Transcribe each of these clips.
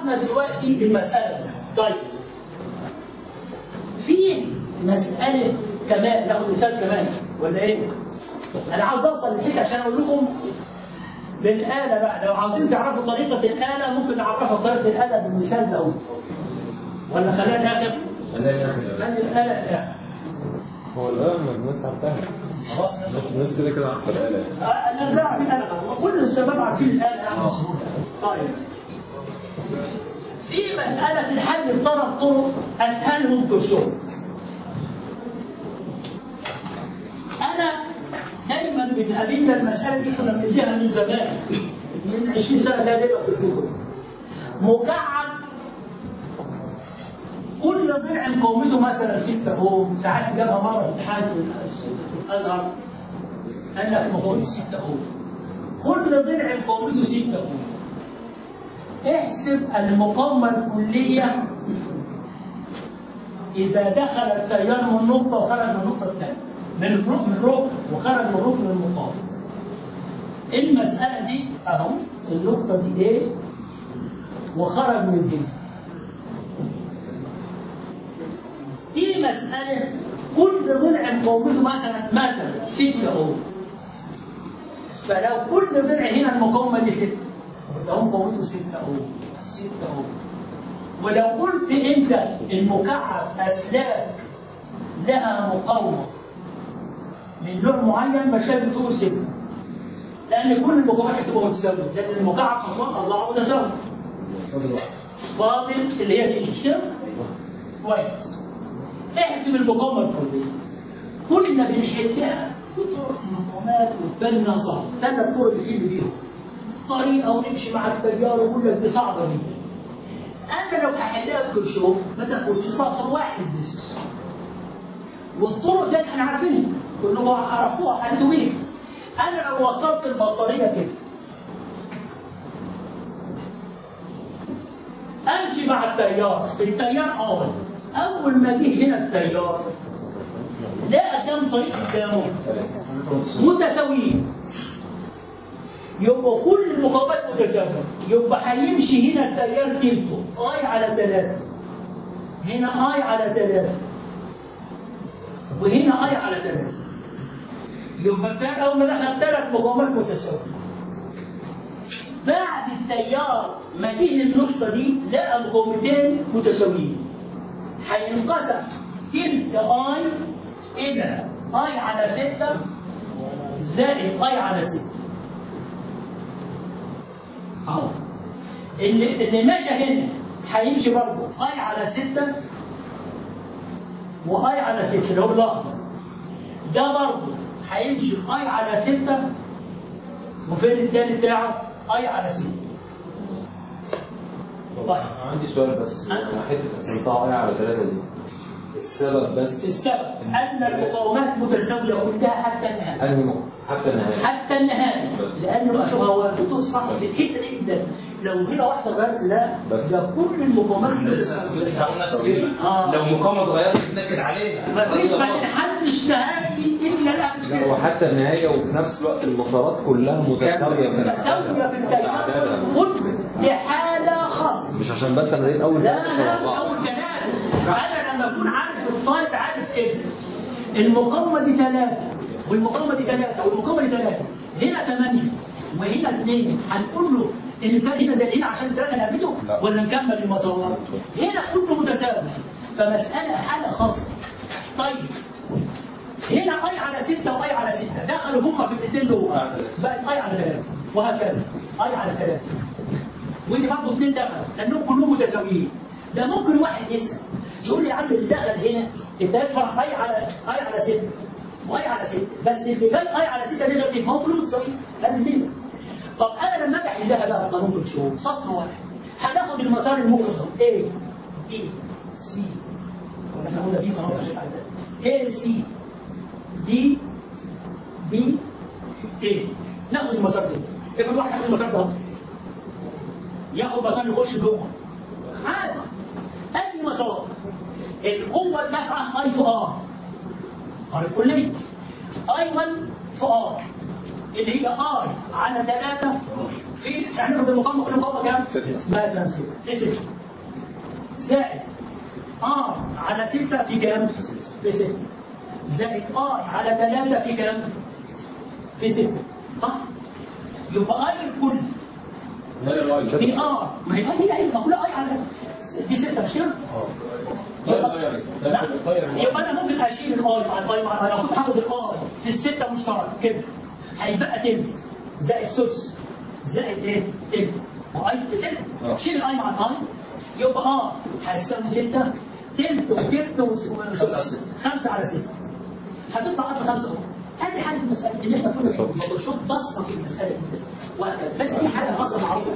عرفنا دلوقتي المساله دي. طيب في مساله كمان ناخد مثال كمان ولا ايه؟ انا عاوز اوصل للحته عشان اقول لكم بالآلة بقى لو عاوزين تعرفوا طريقة الآلة ممكن نعرفها طريقة الآلة بالمثال ده ولا خليها الآخر؟ خلي الآلة الآخر هو الآن الناس عارفاها خلاص بس الناس كده كده عارفة الآلة يعني. انا لا اعرف انا كل الشباب عارفين الان يعني طيب في مسألة الحل بثلاث طرق أسهلهم كشوف أنا دايما بتقابلنا المسألة دي كنا بنديها من زمان من 20 سنة لا دقيقة في الكتب مكعب كل ضلع قومته مثلا 6 اوم ساعات جابها مرة في امتحان في الأز- في الأزهر قال لك ما هو 6 اوم كل ضلع قومته 6 اوم احسب المقاومة الكلية إذا دخل التيار من نقطة وخرج من النقطة الثانية من الركن من الركن وخرج من ركن المقاومة المسألة دي أهو النقطة دي إيه وخرج من هنا دي مسألة كل ضلع قومته مثلا مثلا 6 أوم فلو كل ضلع هنا المقاومة دي 6 لو قوته 6 أوم 6 أوم ولو قلت أنت المكعب أسلاك لها مقاومة من نوع معين مش لازم تقول 6 لأن كل المقاومات هتبقى متساوية لأن المكعب أطول الله متساوي فاضل اللي هي دي مش كده؟ كويس احسب المقاومة الكلية كنا بنحلها بطرق المقاومات وتبان انها صعبة ثلاث طرق بنحل بيهم طريقة ونمشي مع التيار ونقول لك دي صعبة جدا أنا لو هحلها بكرشوف ما تاخدش سطر واحد بس والطرق دي احنا عارفينها كلكم عرفتوها حلتوا بيها أنا لو وصلت البطارية كده امشي مع التيار التيار اول اول ما جه هنا التيار لقى كام طريق قدامه متساويين يبقى كل المقاومات متساويه يبقى هيمشي هنا التيار تلته اي على ثلاثه هنا اي على ثلاثه وهنا اي على ثلاثه يبقى التيار اول ما دخل ثلاث مقاومات متساويه بعد التيار ما جه النقطة دي لقى مقاومتين متساويين هينقسم تلت اي إلى اي على ستة زائد اي على ستة أهو اللي اللي ماشى هنا هيمشي برضه اي على ستة واي على ستة اللي هو الاخضر ده برضه هيمشي اي على ستة وفين التاني بتاعه؟ اي على ستة طيب عندي سؤال بس أنا حتة قسمتها آية على ثلاثة دي السبب بس السبب ان المقاومات متساويه كلها حتى النهايه أنهي نقطة حتى النهاية حتى النهايه بس. لان بقى شوف هو الدكتور صح في الحته دي جدا لو هنا واحده غيرت لا بس. ده كل المقاومات لسه لسه هقول نفس الكلمه آه. لو مقاومه اتغيرت تتنكد عليها ما فيش ما تحلش نهائي الا لا مش لا كده وحتى النهاية وفي نفس الوقت المسارات كلها متساوية في متساويه في التيار عددها. كل دي حاله خاصه مش عشان بس أنا لقيت أول لا ثلاثة لا شبه مش بعض اول كلام انا لما اكون عارف الطالب عارف كده المقاومه دي ثلاثه والمقاومه دي ثلاثه والمقاومه دي ثلاثه هنا ثمانيه وهنا اثنين هنقول له ان الفرق هنا زي هنا عشان الثلاثه نهبته لا. ولا نكمل المسارات هنا كله متساوي فمساله حاله خاصه طيب هنا اي على ستة واي على ستة دخلوا هم في الاثنين دول بقت اي على ثلاثة وهكذا اي على ثلاثة ودي برضه اثنين دخلوا لانهم كلهم متساويين ده ممكن واحد يسال يقول لي يا عم اللي دخل هنا انت يدفع اي على اي على ستة واي على ستة بس اللي جاي اي على ستة ده دلوقتي ما هو كله متساوي هذه الميزه طب انا لما اجي احلها بقى قانون كلشوف سطر واحد هناخد المسار المغلق A B C ولا احنا قلنا B خلاص مش عايزة. A C D B A ناخد المسار ده افرض واحد ياخد المسار ده ياخد مسار يخش جوه عادي اي مسار القوه الدافعه اي في ار ار الكليه اي 1 في ار اللي هي اي على 3 في هناخد المقاومه كل مقاومه كام؟ مثلا 6 في 6 زائد ار على 6 في كام؟ في 6 زائد اي على 3 في كام؟ في 6 صح؟ يبقى اي الكل في ار ما هي اي هي اي مقوله اي على دي 6 مش كده؟ يبقى لا، يبقى انا ممكن اشيل الاي مع الاي مع الاي لو كنت هاخد الاي في السته مشترك كده هيبقى تلت زائد سدس زائد ايه؟ تلت واي في سته شيل الاي مع الاي يبقى اه هتساوي سته تلت وتلت وسدس خمسه على سته هتطلع قبل خمسه اهو هذه حاجه المساله اللي احنا كنا بنشوف بصه في المساله دي وهكذا بس دي حاجه خاصه معروفه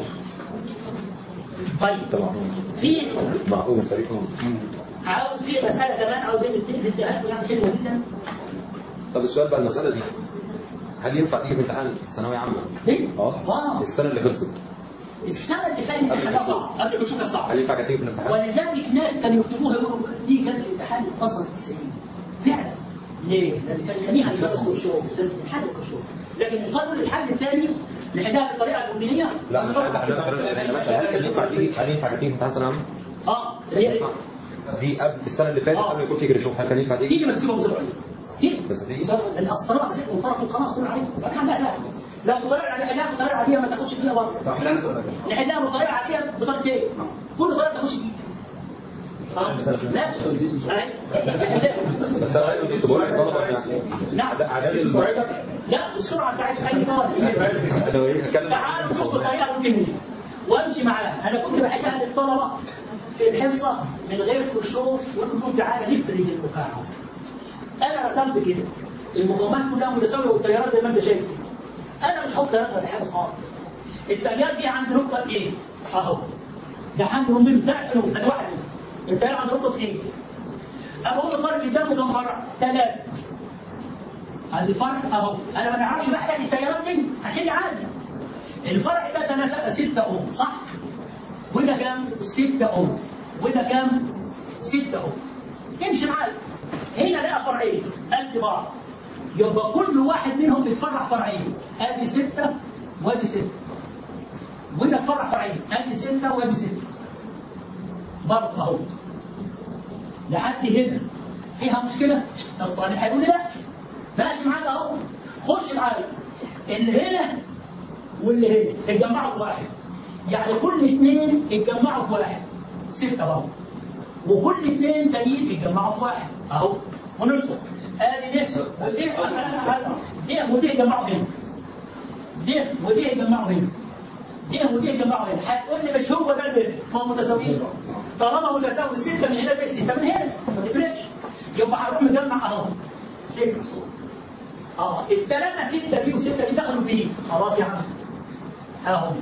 طيب في معقول طريقهم عاوز في مسألة كمان عاوزين الاتهام كلها حلوة جدا طب السؤال بقى المسألة دي هل ينفع تيجي في امتحان ثانوية عامة؟ ليه؟ اه اه السنة اللي خلصت السنة اللي فاتت كانت حاجة صعبة قبل ما اشوفها صعبة هل ينفع كانت تيجي في الامتحان؟ ولذلك ناس كانوا يكتبوها يقولوا دي كانت في امتحان اتصل بالسنين فعلا ليه؟ لأن كان يعنيها الدرس والشوف كان في امتحان الكشوف لكن القانون الحل الثاني لحدها بالطريقة الروتينية لا مش عايز احلها بطريقة انا مثلا هل كان ينفع تيجي هل ينفع تيجي في امتحان ثانوية عامة؟ اه هي دي قبل السنة اللي فاتت آه. قبل ما يكون في كرشوف هل كان ينفع تيجي؟ تيجي بس تبقى مزرعية تيجي بس تيجي؟ لان الصراع بس من طرف خلاص كل عارف بعد حاجه سهله لو طلع على حلها بطريقه عاديه ما تاخدش فيها برضه نحلها بطريقه عاديه بطريقتين كل طريقه تخش فيها خلاص لا أهي. بس انا رايي كنت بقول للطلبة يعني نعم اعداد السرعة لا السرعه بتاعت خلي خالص انا ايه هتكلم تعالوا شوفوا الطريقه الروتينيه وامشي معاها انا كنت بحكيها للطلبه في الحصه من غير كشوف والكشوف تعالى نفرد المكعب انا رسمت كده المقاومات كلها متساويه والتيارات زي ما انت شايف انا مش هحط تيارات ولا حاجه خالص التيار دي عند نقطه ايه اهو ده عندي من ثلاث حلول انواع التيار عند نقطه ايه انا بقول الفرق قدامه كم فرع ثلاثه عندي فرع اهو انا ما نعرفش بقى حاجه التيارات دي هحل عادي الفرع ده 3 6 اوم صح وده كام 6 اوم وده كام 6 اوم امشي معايا هنا لقى فرعين قد بعض يبقى كل واحد منهم بيتفرع فرعين ادي 6 وادي 6 وده اتفرع فرعين ادي 6 وادي 6 برضه اهو لحد هنا فيها مشكله طب طالب هيقول لي لا ماشي معاك اهو خش معايا اللي هنا واللي هنا اتجمعوا في واحد يعني كل اثنين اتجمعوا في واحد ستة اهو وكل اثنين تانيين اتجمعوا في واحد اهو ونشطب ادي نفس ودي دي ودي يجمعوا هنا دي ودي يجمعوا هنا دي ودي يجمعوا هنا هتقول لي مش هو ده اللي هم متساويين طالما متساوي ستة من هنا زي ستة من هنا ما تفرقش يبقى هروح مجمع اهو ستة اه الثلاثة ستة دي وستة دي دخلوا بيه خلاص يا عم اهو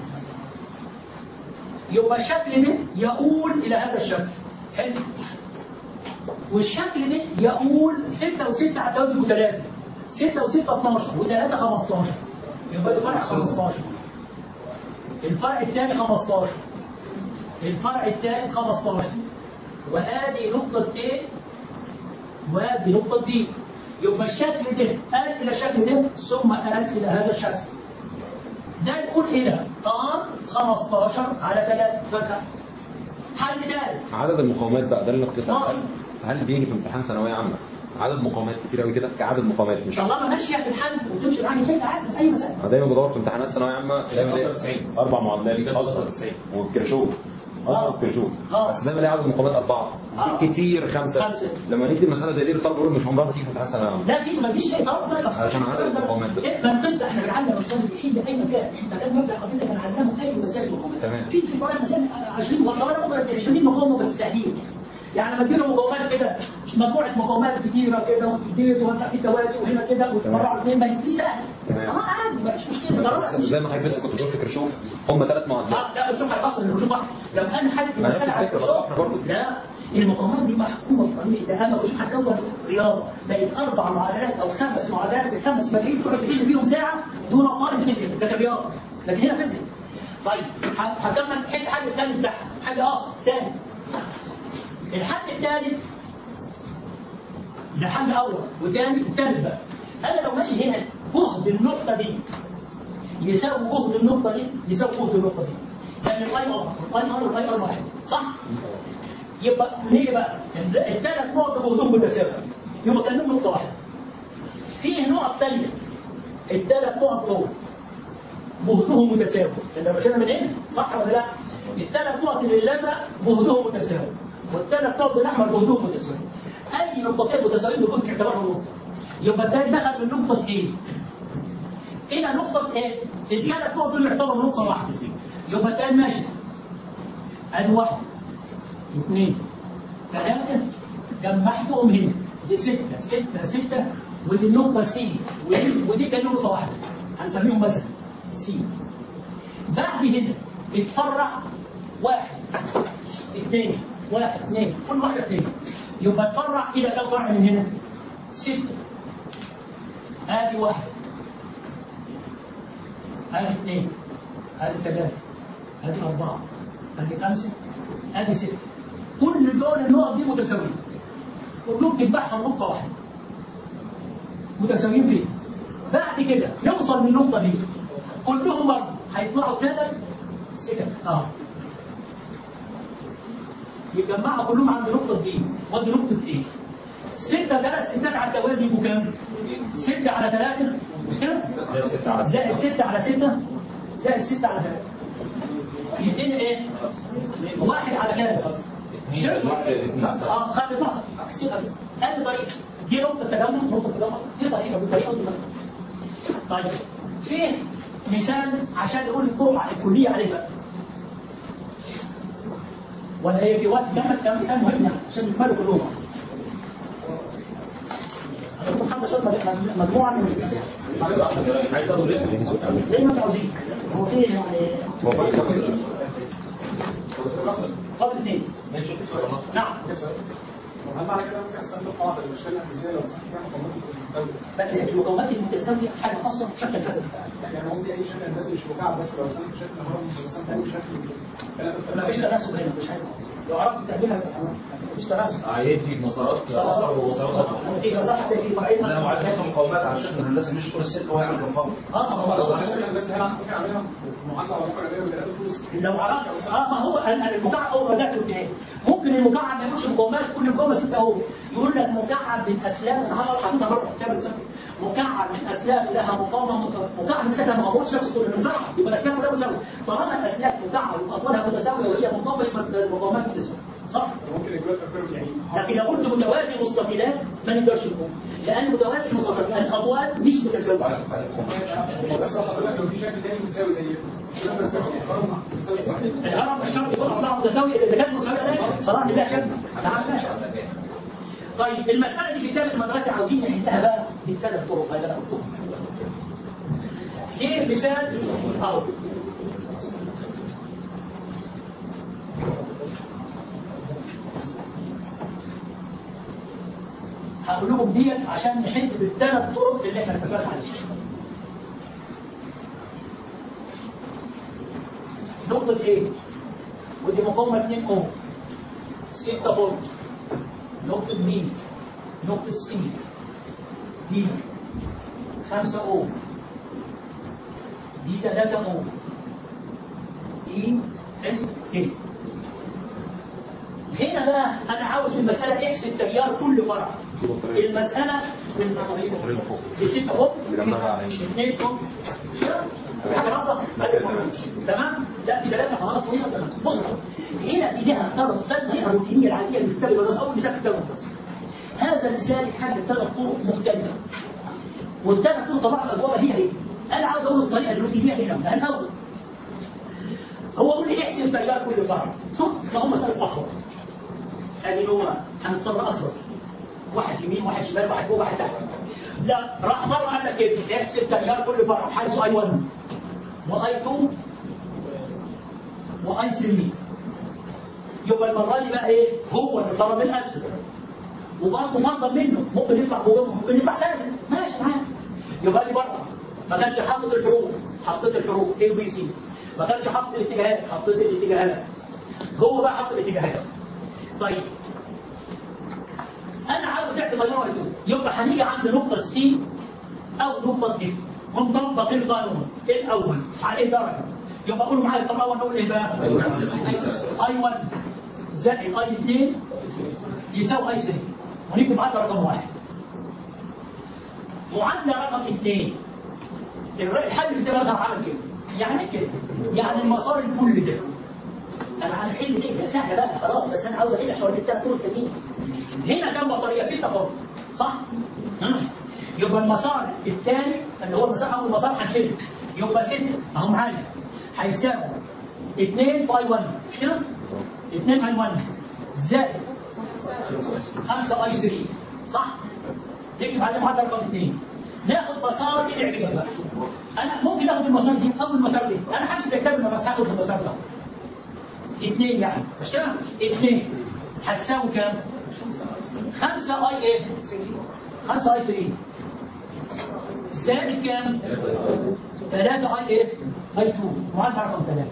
يبقى الشكل ده يقول الى هذا الشكل حلو والشكل ده يقول 6 و6 هتوازن ثلاثة 6 و6 12 و3 15 يبقى الفرع 15 الفرع الثاني 15 الفرع الثالث 15 وادي نقطة A وادي نقطة B يبقى الشكل ده قال إلى الشكل ده ثم قال إلى هذا الشكل ده يقول إلى ار 15 على 3 فتح حل ثالث عدد المقاومات بقى ده اللي انا كنت اسال آه. هل- هل بيجي في امتحان ثانويه عامه عدد مقاومات كتير قوي كده كعدد مقاومات مش طالما ماشيه في الحل وتمشي معاك زي عادي زي اي مسألة انا دايما بدور في امتحانات ثانويه عامه دايما الاقي 93. اربع معادلات اصغر والكرشوف اصغر آه. الكرشوف آه. بس دايما الاقي عدد المقاومات اربعه آه. كتير خمسه خمسة. لما نكتب مساله زي دي الطلبه يقولوا مش عمرها تيجي في امتحان ثانويه عامه لا دي ما فيش اي طلب ده عشان عدد المقاومات بس. إيه، ما القصه احنا بنعلم الاطفال الوحيد اي مكان احنا كان مبدا قضيه بنعلمهم اي مسائل مقاومات تمام. في في بعض المسائل 20 والله ممكن 20 مقاومه بس سهلين يعني لما تجيله مقاومات كده مجموعه مقاومات كتيره كده وكتير وهنا في توازي وهنا كده وتفرعوا اثنين بس دي سهله تمام. اه عادي ما فيش مشكله ده بس رأي. زي ما حضرتك بس كنت بتقول في كرشوف هم ثلاث معادلات اه لا الرسوم هيحصل الرسوم واحد لو انا حاجه ما نفس المساله على الفكرة الرسوم برضه، إحنا برضه. لا المقاومات دي محكومه بطريقه ده انا مش هتكون رياضه بقت اربع معادلات او خمس معادلات الخمس ملايين تقعد تحل فيهم ساعه دون طالب فيزياء ده كان رياضه لكن هنا فيزياء طيب ه- هكمل حل حل الثاني بتاعها حل اخر ثاني الحل الثالث ده حل اول وثاني الثالث بقى انا لو ماشي هنا جهد النقطه دي يساوي جهد النقطه دي يساوي جهد النقطه دي لان الاي ار الاي ار والاي ار واحد صح؟ يبقى ليه بقى؟ الثلاث نقط جهدهم متساوي يبقى كانهم نقطه واحده فيه نقط ثانيه الثلاث نقط دول جهدهم متساوي انت مشينا من هنا صح ولا لا؟ الثلاث نقط اللي الازرق جهدهم متساوي والثلاث نقط الاحمر جهدهم متساوي اي نقطتين متساويين بيكون اعتبارهم نقطه يبقى الثاني دخل من نقطه ايه؟ الى نقطه ايه؟ الثلاث نقط دول يعتبروا نقطه واحده يبقى الثاني ماشي ادي واحد اثنين ثلاثه جمعتهم هنا دي سته سته سته ودي النقطه سي ودي, ودي كان نقطه واحده هنسميهم مثلا سي بعد هنا اتفرع واحد اثنين واحد اثنين كل واحده اثنين يبقى اتفرع الى كم فرع من هنا؟ سته ادي واحد ادي اثنين ادي ثلاثه ادي اربعه ادي خمسه ادي سته كل دول النقط دي متساويين كلهم تتبعهم نقطه واحده متساويين فيه بعد كده نوصل للنقطه دي كلهم برضه هيطلعوا ثلاث سكك اه يتجمعوا كلهم عند نقطه دي ودي نقطه ايه؟ ستة ثلاث ستات على التوازي يبقوا كام؟ ستة على ثلاثة مش كده؟ زائد ستة على ستة زائد ستة على ثلاثة يدينا ايه؟ واحد على كام؟ مش كده؟ اه خلي فقط ادي طريقة دي نقطة تجمع نقطة تجمع دي طريقة دي طريقة ودي طريقة طيب في مثال عشان نقول الطرق الكلية عليه بقى ولا هي في وقت كمان كان مثال مهم يعني عشان يكملوا كلهم محمد شرطة مجموعة من زي ما انتوا عاوزين هو في يعني فاضل اثنين نعم هل معنى كده ممكن استخدم نقطه واحده للاشكال الهندسيه لو سمحت فيها مقاومات متساويه؟ بس المقاومات المتساوية حاجة خاصة بشكل الحسن يعني انا قصدي اي شكل هندسي مش مكعب بس لو رسمت شكل هرم مش رسمت اي شكل ما فيش تناسب هنا مش حاجة لو عرفت تعملها يبقى تمام ما فيش تناسب هيدي مسارات اصفر ومسارات احمر في صح في فرعين انا لو عايز احط مقاومات على الشكل الهندسي مش كل السلك هو يعمل مقاومه اه ما لو هو على شكل هندسي هل ممكن اعملها معادله ولا حاجه زي ما بنقابل فلوس لو عرفت اه ما هو أنا المكعب اول ما بدات في ايه؟ ممكن المكعب ما يقولش مقاومات كل مقاومه 6 اهو يقول لك مكعب من اسلاك انا هشرح حديثها بره كتاب السنة. مكعب من اسلاك لها مقاومه مت- مكعب من اسلاك لها مقاومه مش نفس كل المزرعه يبقى الاسلاك كلها متساويه طالما الاسلاك مكعب يبقى اطوالها متساويه وهي مقاومه يبقى المقاومات متساويه صح؟ ممكن الجوات تفكر يعني لكن لو قلت متوازي مستطيلات ما نقدرش نقول لان متوازي مستطيلات الاطوال مش متساويه بس لو حضرتك لو في شكل تاني متساوي زي شكل الهرم متساوي صح؟ الهرم مش شرط يكون اطلاع متساويه اذا كانت متساويه صراحه لا شك نعم لا شك طيب المساله دي في كتابه المدرسه عاوزين نحلها بقى بالثلاث طرق هذا انا قلتهم دي مثال اهو هقول لكم ديت عشان نحل بالثلاث طرق اللي احنا اتفقنا عليها نقطة ايه؟ ودي مقاومة 2 اوم 6 فولت نقطة بي نقطة سي دي 5 اوم دي 3 اوم اي اف اي هنا بقى انا عاوز في المسألة احسب تيار كل فرع المسألة دي 6 فولت 2 فولت خلاص تمام لا دي ثلاثه خلاص طويله تمام بص هنا دي لها طرق ثلاثه الروتينيه العاديه اللي في الكتاب المدرسه اول مثال في الكتاب المدرسه هذا المثال يتحدد ثلاث طرق مختلفه والثلاث طرق طبعا الاجوبه هي هي انا عاوز اقول الطريقه الروتينيه دي كامله الاول هو بيقول لي احسب تيار كل فرع شوف ما هم ثلاث اخر ادي هو هنضطر افرض واحد يمين واحد شمال واحد فوق واحد تحت لا راح مره قال لك كده احسب تيار كل فرع حيث اي 1 واي 2 واي 3 يبقى المره دي بقى ايه هو اللي فرض الاسد وبرضه فرضا منه ممكن يطلع جوه ممكن يطلع سالب ماشي معاك يبقى دي بره ما كانش حاطط الحروف حطيت الحروف A و B C ما كانش حاطط الاتجاهات حطيت الاتجاهات جوه بقى حط الاتجاهات طيب انا عاوز احسب اي 1 يبقى هنيجي عند نقطه سي او نقطه اف ونطبق القانون الاول على ايه درجه يبقى قولوا معايا القانون الاول نقول ايه بقى؟ اي 1 زائد اي 2 يساوي اي 3 ونكتب معادله رقم واحد معادله رقم اثنين الحل ده مثلا عمل كده يعني إيه كده يعني المسار الكلي ده انا هنحل ايه سهله بقى خلاص بس انا عاوز احل عشان اجيب ثلاث طول التانيين هنا كام بطاريه 6 فرد صح؟ ها؟ يبقى المسار الثاني اللي هو المسار اول مسار هنحله يبقى 6 اهو معايا هيساوي 2 في اي 1 مش كده؟ 2 اي 1 زائد 5 اي 3 صح؟ نكتب عليه معادله رقم 2 ناخد مسار اللي يعجبك بقى انا ممكن اخد المسار دي او المسار دي انا همشي زي كده بس هاخد المسار ده اثنين يعني مش كده؟ اثنين هتساوي كام؟ خمسة اي ايه؟ خمسة اي 3 زائد كام؟ ثلاثة اي ايه؟ اي 2 معادلة رقم ثلاثة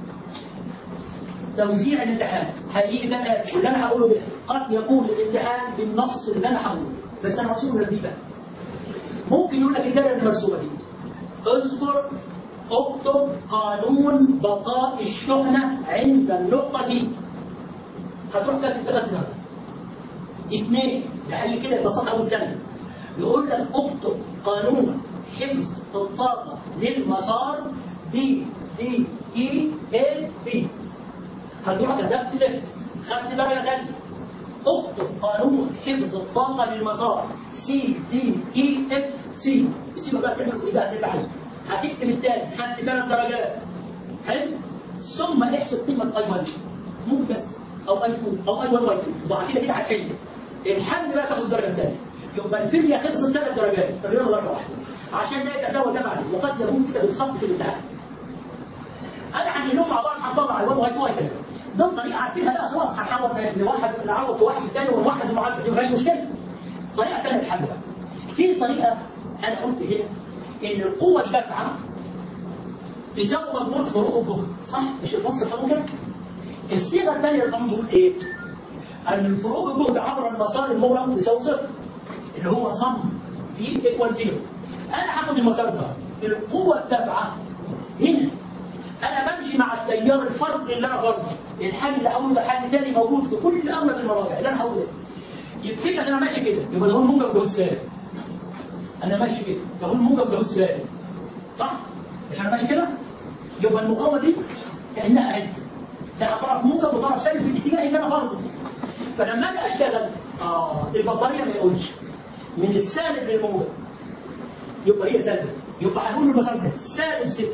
توزيع الامتحان هيجي ده الآتي واللي انا هقوله ده قد يكون الامتحان بالنص اللي انا هقوله بس انا هسيبه لك دي بقى ممكن يقول لك الدايره المرسومه دي اذكر اكتب قانون بقاء الشحنه عند النقطه سي هتروح كاتب ثلاث مرات اثنين لحل كده يتصل اول سنه يقول لك اكتب قانون حفظ الطاقه للمسار دي دي اي ال بي هتروح كتبت ده خدت درجه ثانيه اكتب قانون حفظ الطاقه للمسار سي دي اي اف سي سيبك بقى تعمل ايه بقى اللي انت عايزه هتكتب التاني خدت ثلاث درجات حلو ثم احسب قيمه اي 1 ممكن بس او اي 2 او اي 1 واي 2 وبعد كده كده هتحل الحل بقى تاخد الدرجه الثانيه يبقى الفيزياء خلصت ثلاث درجات تقريبا درجه واحده عشان ده يتساوى ده بعدين وقد يكون كده بالظبط في الامتحان انا هنقلهم مع بعض هنطلع اي 1 واي 2 واي 3 ده الطريقه عارفينها لا خلاص هنحول لواحد نعوض في واحد الثاني ونوحد المعادله دي ما فيهاش مشكله طريقه ثانيه للحل بقى في طريقه انا قلت هنا ان القوه الدافعه تساوي مجموع فروق الجهد صح مش النص القانون كده الصيغه الثانيه للقانون بيقول ايه ان الفروق الجهد عبر المسار المغلق تساوي صفر اللي هو صم في ايكوال زيرو انا هاخد المسار ده القوه الدافعه هنا انا بمشي مع التيار الفردي اللي انا فرضه الحل اللي هقوله ده حل تاني موجود في كل اغلب المراجع اللي انا هقوله ده يفتكر انا ماشي كده يبقى ده هو الموجب ده هو السالب انا ماشي كده ده هو الموجب ده هو السالب صح مش انا ماشي كده يبقى المقاومه دي كانها اهي ده طرف موجب وطرف سالب في الاتجاه اللي انا فرضه فلما اجي اشتغل اه البطاريه ما يقولش من السالب للموجب يبقى هي سالبه يبقى هنقول المسار ده سالب 6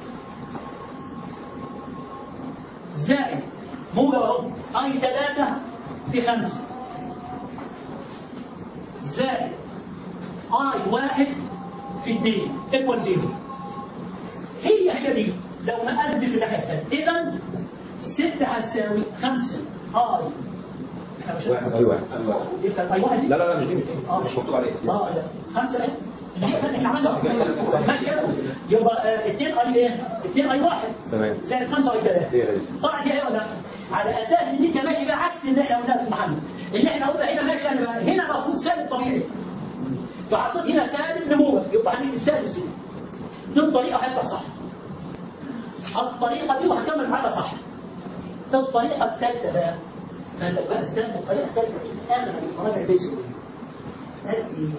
زائد موجب اهو اي 3 في 5 زائد اي 1 في 2 ايكوال 0 هي هي دي لو نقلت دي في الناحيه الثانيه اذا 6 هتساوي 5 اي احنا مش واحد اي واحد دي كانت اي 1 دي لا لا لا مش دي مش آه. مش مكتوب عليه اه لا خمسة ايه؟ اللي هي كانت احنا عملنا ماشي كده يبقى 2 اي ايه؟ 2 اي 1 تمام. زائد 5 اي 3 هي هي طبعا دي ايه ولا لا؟ على اساس ان انت ماشي بقى عكس اللي احنا قلناه اسم محمد اللي احنا قلنا هنا ماشي أنا بقى هنا المفروض سالب طبيعي فحطيت هنا سالب لموجب يبقى هنكتب سالب سي دي الطريقه هتبقى صح الطريقه دي وهكمل معاها صح ده الطريقه الثالثه بقى قال لك بقى استنى الطريقه الثالثه اغلب المراجع زي سوريا قال ايه؟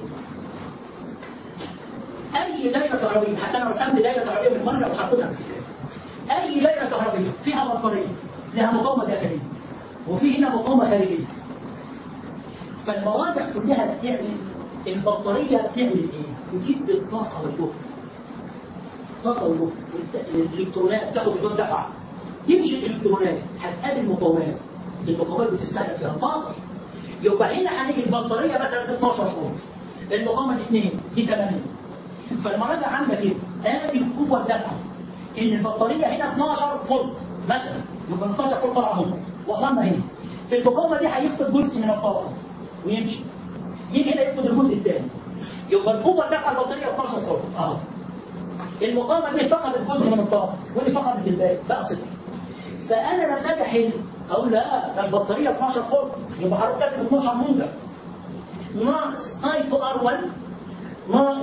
اي دايره كهربيه حتى انا رسمت دايره كهربيه من مره وحطيتها في الكتاب اي دايره كهربيه فيها بطاريه لها مقاومه داخليه وفي هنا مقاومه خارجيه فالمواضع كلها بتعمل البطاريه بتعمل ايه؟ بتجيب الطاقه والجهد الطاقه والجهد والت- الالكترونات تاخد الجهد دفعه تمشي الالكترونات هتقابل مقاومات المقاومات بتستهلك فيها طاقه يبقى هنا هنيجي البطاريه مثلا 12 فولت المقاومه دي 2 دي 8 فالمراجع عامله كده ادي القوه الدافعه ان البطاريه هنا 12 فولت مثلا يبقى 12 فولت طبعا هم وصلنا هنا في المقاومه دي هيفقد جزء من الطاقه ويمشي يجي هنا يفقد الجزء الثاني يبقى القوه الدافعه البطاريه 12 فولت اهو المقاومه دي فقدت جزء من الطاقه ودي فقدت الباقي بقى صفر فانا لما اجي احل اقول لا ده البطاريه 12 فولت يبقى هروح كاتب 12 موجب ناقص اي في ار 1 ناقص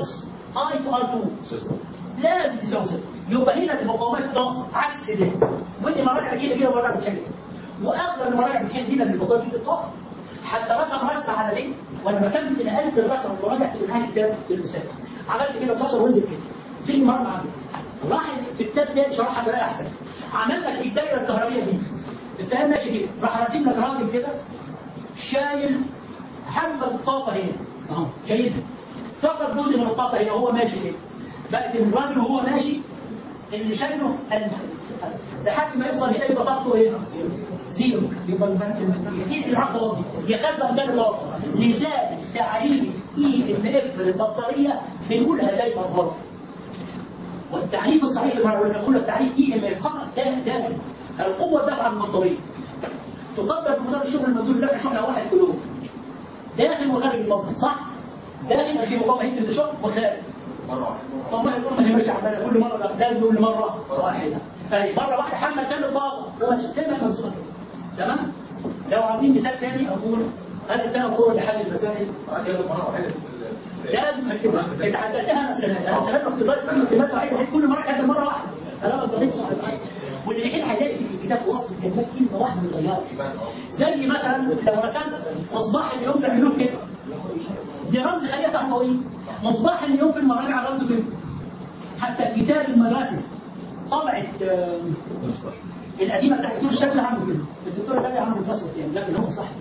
اي في ار 2 لازم يساوي صفر يبقى هنا المقاومات ناقصه عكس ده ودي مراجع كده كده مراجع بتحل واغلب المراجع بتحل دي لان البطاقه دي تتطور حتى رسم رسمه على دي وانا رسمت نقلت الرسمه المراجع في نهايه الكتاب المثال عملت كده 12 وانزل كده زي مره عندي راح في الكتاب تاني شرحها بطريقه احسن عمل لك الدايره الكهربائيه دي التهاب ماشي كده راح راسم لك راجل كده شايل حمل الطاقه هنا اهو شايلها فقط جزء من الطاقه هنا وهو ماشي كده بقت الراجل وهو ماشي اللي شايله قلب لحد ما يوصل هنا يبقى طاقته هنا زيرو يبقى الم- يقيس العقل دي يخزن ده الطاقه لذلك تعريف اي ام اف للبطاريه بنقولها دايما غلط والتعريف الصحيح لما بقول لك تعريف اي ام اف خطا ده ده القوه الدافعه عن البطاريه تقدر بمقدار الشغل المبذول لك شغله واحد كيلو داخل وخارج المصدر صح؟ داخل في مقاومه هيك شغل وخارج مره واحده طب ما يقول ما هي ماشيه عماله كل مره لا، لازم يقول مره واحده اي مره واحده حمل كام طاقه وماشي سيبها منصوبه كده تمام لو عايزين مثال ثاني اقول هل الثلاث طرق لحل المسائل كده مره واحده لازم كده اتعدلتها مسألة انا سألت اختبارات في الاختبارات وعايز احل كل مره كده مره واحده طالما ضغطت صح واللي بيحل هيلاقي في الكتاب في وسط الكلمات كلمه واحده متغيره زي مثلا لو رسمت مصباح اليوم في الحلول كده دي رمز خليه تحتويه مصباح اليوم في المراجع رمزه كده حتى كتاب المدرسه طبعت آه، القديمه بتاعت الدكتور الشكل عامله كده الدكتور الغالي عامله فصل يعني لكن هو صح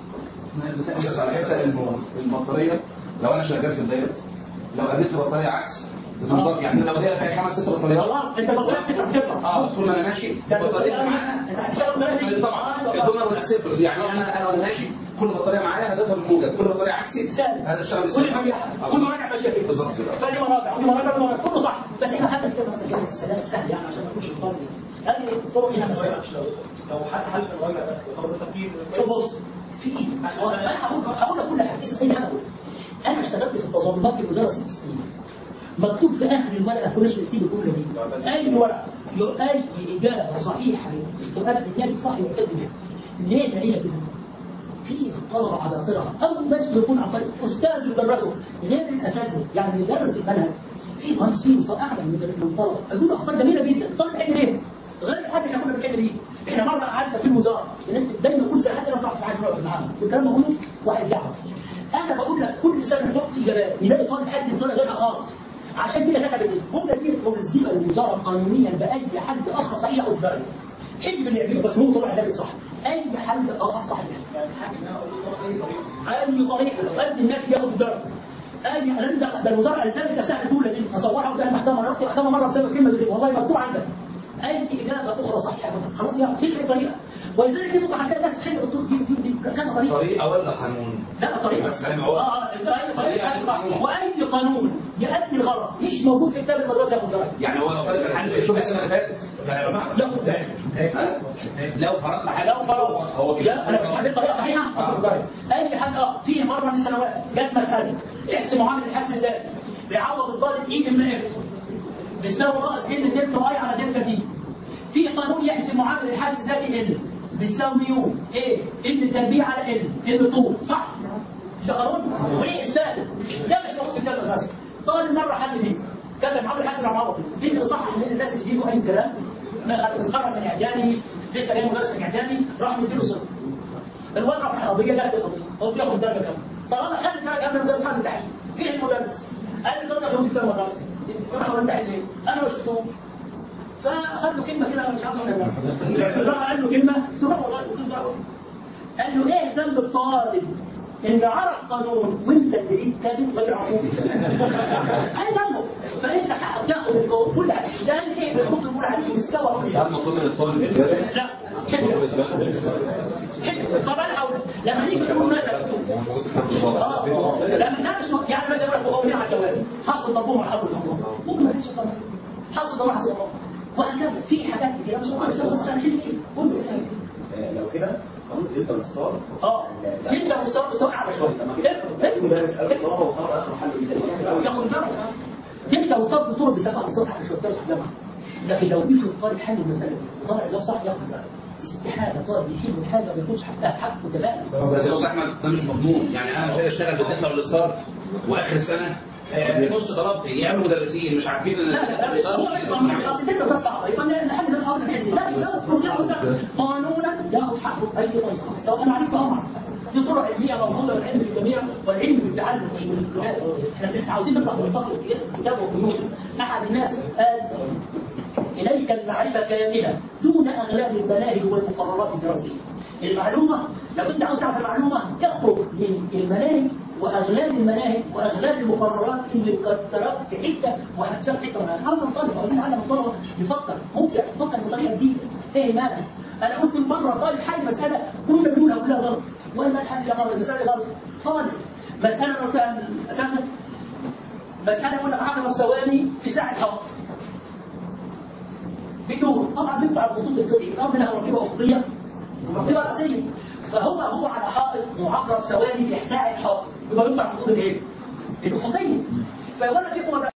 بس على حته الم- البطاريه لو انا شغال في الدايره لو اديت البطاريه عكس بتنضغط يعني لو دايره فيها خمس ست بطاريات خلاص انت بطاريه بتفتح بتفتح اه طول ما انا ماشي البطاريه معانا انت هتشتغل بطاريه طبعا الدونر والاكسبتورز يعني انا انا وانا ماشي كل بطاريه معايا هدفها بالموجب كل بطاريه عكسي سهل هذا الشغل كل السهل مراجع كل مراجع ماشيه كده بالظبط كده فدي مراجع ودي مراجع ودي مراجع كله صح بس احنا خدنا كده مثلا كده السلام السهل يعني عشان ما نكونش الطالب هذه الطرق هنا مسائل لو حد حل الراجع ده طب التفكير شوف بص في انا هقول هقول لك كل حاجه اسمع اي حاجه أقول. انا اشتغلت في التظلمات في الوزاره ست سنين مكتوب في اخر الورقه كناش بنكتب الجمله دي اي ورقه يو- اي اجابه صحيحه تؤدي الناتج صح يؤدي بها ليه دليل كده؟ في طلبه عباقره او بس يكون عبقري استاذ يدرسه غير الاساتذه يعني اللي يدرس المنهج في مهندسين فاعلم من من الطلبه يقول اخطاء جميله جدا الطالب بيعمل ايه؟ غير الحاجه اللي احنا كنا بنتكلم فيه احنا مره قعدنا في الوزاره بنكتب دايما كل سنه حتى لو تعرف معاك نقعد معاهم والكلام بقوله واحد يعرف انا بقول لك كل سنه نحط اجابات يلاقي طالب حد طالع غيرها خالص عشان كده كتبت الجمله دي ملزمه للوزاره قانونيا باي حد اخر صحيح او ضرر حب اللي يعمله بس هو طبعا ده صح اي حد اخر صحيح اي طريقه قد الناس ياخد درجه اي اعلان ده ده الوزاره الزمت نفسها الاولى دي اصورها قدام المحكمه رحت المحكمه مره بسبب الكلمه دي والله مكتوب عندك اي اجابه اخرى صحيحه خلاص يا اخي اي طريقه ولذلك دي ممكن حكايه الناس تحل قلت له دي دي دي كذا طريقه طريقه ولا قانون لا طريقه بس كلام هو- اه اه اي طريقه صح. واي قانون يؤدي الغلط مش موجود في كتاب المدرسه ياخد درجه يعني هو لو فرق الحل شوف السنه اللي فاتت ده هيبقى صح لا خد بالك. ها؟ لو فرقنا حل لو فرض هو لا انا مش عندي طريقه صحيحه اخد درجه اي حد اخر في مره من السنوات جت مساله احسب معامل الحس الذاتي بيعوض الطالب اي ام اف بيساوي ناقص ان دلتا اي على دلتا دي في قانون يحسب معامل الحس الذاتي ال بيساوي ميو ايه ان تربيع على ال ال طول صح مش ده قانون وايه استاذ ده مش موجود في كتاب المدرسه طالب مره حل دي كتب معامل الحس العوضي دي اللي صح ان الناس اللي بيجوا اي كلام ما خد- اتخرج من اعدادي لسه جاي مدرس من اعدادي راح مديله صفر الواد راح على القضيه جت القضيه هو بياخد درجه كام طالما خد درجه كام المدرس حل التحليل فين المدرس؟ قال لي درجه في كتاب المدرسه قلت له التحليل ليه؟ انا ما شفتوش فاخد له كلمه كده أنا مش عارف اقولها الراجل قال له كلمه قلت له والله قلت له صعب. قال له ايه ذنب الطالب ان عرف قانون وانت اللي لقيت كذب ما تعرفوش ايه ذنبه فانت حقك تاخد القانون كل حاجه ده قال ايه بيحط الامور على مستوى ساعات مطلوب من الطالب الزياده لا حلو حلو طب انا هقول لما نيجي نقول مثلا مش موجود في كتاب اه الشرطه لما لا مش م- يعني مثلا يقول لك مقاومين على الجواز حصل ضربهم ولا حصل ضربهم ممكن ما يحصل ضربهم حصل ضربهم حصل ضربهم وهكذا في حاجات كتير مش ممكن يسوي مستحيل ايه كله لو كده قانون دلتا والستار اه جدا مستوى مستوى اعلى شويه افرض مدرس قال افرض طلبه وقرر اخر حل جدا ياخد درجه جدا مستوى الدكتور بسبعه مستوى اعلى شويه درس في الجامعه لكن لو افرض طالب حل المساله دي وطلع لو صح ياخد درجه استحاله طالب يحل حاجه ما يكونش حقها حقه تماما بس يا استاذ احمد ده مش مضمون يعني انا مش قادر اشتغل بالدخله والستار واخر السنه آه، نص طلبت يعملوا مدرسين مش عارفين لا لا لا هو مش ممنوع اصل الدنيا ده صعبه يبقى نحدد الامر العلمي لا يبقى قانونا ياخذ حقه باي طريقه سواء انا عرفت او ما عرفت. دي طرق علميه موجوده والعلم للجميع والعلم بالتعلم مش بالاستدلال احنا إحنا عاوزين نطلع من الفقر في كتاب وقيود احد الناس قال اليك المعرفه كامله دون اغلال المناهج والمقررات الدراسيه المعلومه لو انت عاوز تعرف المعلومه تخرج من المناهج واغلال المناهج واغلال المقررات اللي مكترات في حته وهتساب حته ولا عاوز طالب عاوزين نعلم الطلبه يفكر ممكن يفكر بطريقه جديده ايه مانع انا قلت مره طالب حل مساله كنا بنقولها كلها غلط وما حل غلط المساله غلط طالب مساله انا قلتها اساسا مساله قلنا 10 ثواني في ساعه هواء بدون طبعا بيطلع على الخطوط الفقهيه الارض لها مركبه افقيه ومركبه راسيه فهو هو على حائط معقرب ثواني في ساعه حائط يبقى بيطلع على الخطوط الايه؟ الافقيه فوانا في